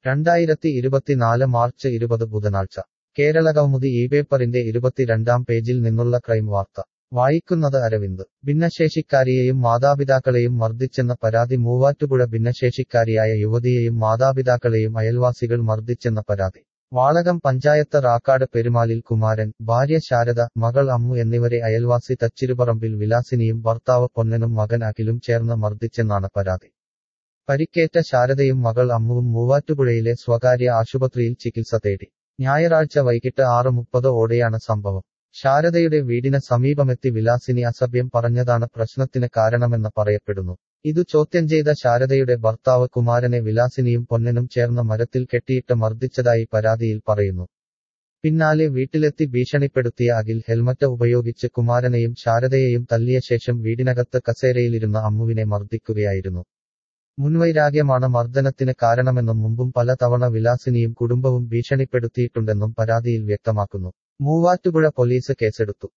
രണ്ടായിരത്തി ഇരുപത്തിനാല് മാർച്ച് ഇരുപത് ബുധനാഴ്ച കേരള കൗമുദി ഈ പേപ്പറിന്റെ ഇരുപത്തിരണ്ടാം പേജിൽ നിന്നുള്ള ക്രൈം വാർത്ത വായിക്കുന്നത് അരവിന്ദ് ഭിന്നശേഷിക്കാരിയെയും മാതാപിതാക്കളെയും മർദ്ദിച്ചെന്ന പരാതി മൂവാറ്റുപുഴ ഭിന്നശേഷിക്കാരിയായ യുവതിയെയും മാതാപിതാക്കളെയും അയൽവാസികൾ മർദ്ദിച്ചെന്ന പരാതി വാളകം പഞ്ചായത്ത് റാക്കാട് പെരുമാലിൽ കുമാരൻ ഭാര്യ ശാരദ മകൾ അമ്മു എന്നിവരെ അയൽവാസി തച്ചിരുപറമ്പിൽ വിലാസിനിയും ഭർത്താവ് പൊന്നനും മകൻ അഖിലും ചേർന്ന് മർദ്ദിച്ചെന്നാണ് പരാതി പരിക്കേറ്റ ശാരദയും മകൾ അമ്മുവും മൂവാറ്റുപുഴയിലെ സ്വകാര്യ ആശുപത്രിയിൽ ചികിത്സ തേടി ഞായറാഴ്ച വൈകിട്ട് ആറ് മുപ്പത് ഓടെയാണ് സംഭവം ശാരദയുടെ വീടിന് സമീപമെത്തി വിലാസിനി അസഭ്യം പറഞ്ഞതാണ് പ്രശ്നത്തിന് കാരണമെന്ന് പറയപ്പെടുന്നു ഇതു ചോദ്യം ചെയ്ത ശാരദയുടെ ഭർത്താവ് കുമാരനെ വിലാസിനിയും പൊന്നനും ചേർന്ന് മരത്തിൽ കെട്ടിയിട്ട് മർദ്ദിച്ചതായി പരാതിയിൽ പറയുന്നു പിന്നാലെ വീട്ടിലെത്തി ഭീഷണിപ്പെടുത്തിയ അഖിൽ ഹെൽമറ്റ് ഉപയോഗിച്ച് കുമാരനെയും ശാരദയെയും തല്ലിയ ശേഷം വീടിനകത്ത് കസേരയിലിരുന്ന അമ്മുവിനെ മർദ്ദിക്കുകയായിരുന്നു മുൻവൈരാഗ്യമാണ് മർദ്ദനത്തിന് കാരണമെന്നും മുമ്പും പലതവണ വിലാസിനിയും കുടുംബവും ഭീഷണിപ്പെടുത്തിയിട്ടുണ്ടെന്നും പരാതിയിൽ വ്യക്തമാക്കുന്നു മൂവാറ്റുപുഴ പോലീസ് കേസെടുത്തു